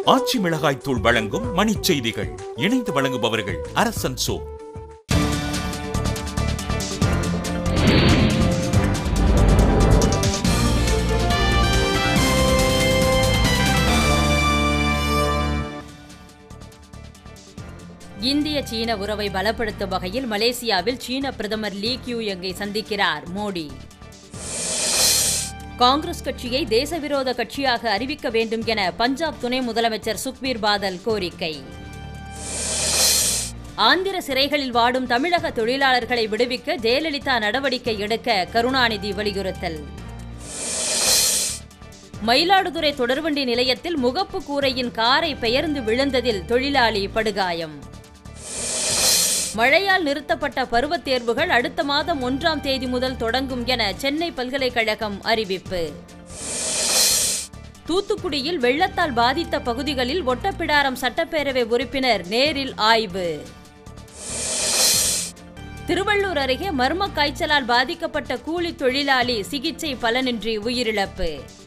ஆச்சி மிளகாய் தூள் வழங்கும் மணிச் செய்திகள் இணைந்து வழங்குபவர்கள் அரசன் சோ இந்திய சீன உறவை பலப்படுத்தும் வகையில் மலேசியாவில் சீன பிரதமர் லீ கியூ யங்கை சந்திக்கிறார் மோடி காங்கிரஸ் கட்சியை தேசவிரோத கட்சியாக அறிவிக்க வேண்டும் என பஞ்சாப் துணை முதலமைச்சர் சுக்பீர் பாதல் கோரிக்கை ஆந்திர சிறைகளில் வாடும் தமிழக தொழிலாளர்களை விடுவிக்க ஜெயலலிதா நடவடிக்கை எடுக்க கருணாநிதி வலியுறுத்தல் மயிலாடுதுறை தொடர்வண்டி நிலையத்தில் முகப்பு கூரையின் காரை பெயர்ந்து விழுந்ததில் தொழிலாளி படுகாயம் மழையால் நிறுத்தப்பட்ட பருவத் தேர்வுகள் அடுத்த மாதம் ஒன்றாம் தேதி முதல் தொடங்கும் என சென்னை பல்கலைக்கழகம் அறிவிப்பு தூத்துக்குடியில் வெள்ளத்தால் பாதித்த பகுதிகளில் ஒட்டப்பிடாரம் சட்டப்பேரவை உறுப்பினர் நேரில் ஆய்வு திருவள்ளூர் அருகே மர்ம காய்ச்சலால் பாதிக்கப்பட்ட கூலி தொழிலாளி சிகிச்சை பலனின்றி உயிரிழப்பு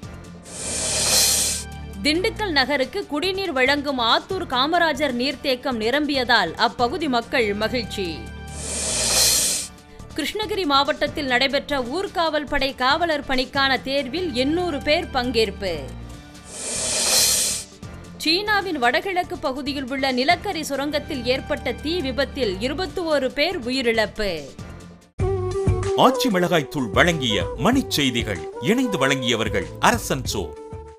திண்டுக்கல் நகருக்கு குடிநீர் வழங்கும் ஆத்தூர் காமராஜர் நீர்த்தேக்கம் நிரம்பியதால் அப்பகுதி மக்கள் மகிழ்ச்சி கிருஷ்ணகிரி மாவட்டத்தில் நடைபெற்ற ஊர்காவல் படை காவலர் பணிக்கான தேர்வில் எண்ணூறு பேர் பங்கேற்பு சீனாவின் வடகிழக்கு பகுதியில் உள்ள நிலக்கரி சுரங்கத்தில் ஏற்பட்ட தீ விபத்தில் இருபத்தி ஓரு பேர் உயிரிழப்பு ஆச்சி மிளகாய் தூள் வழங்கிய மணிச் செய்திகள் இணைந்து வழங்கியவர்கள் அரசன் சோ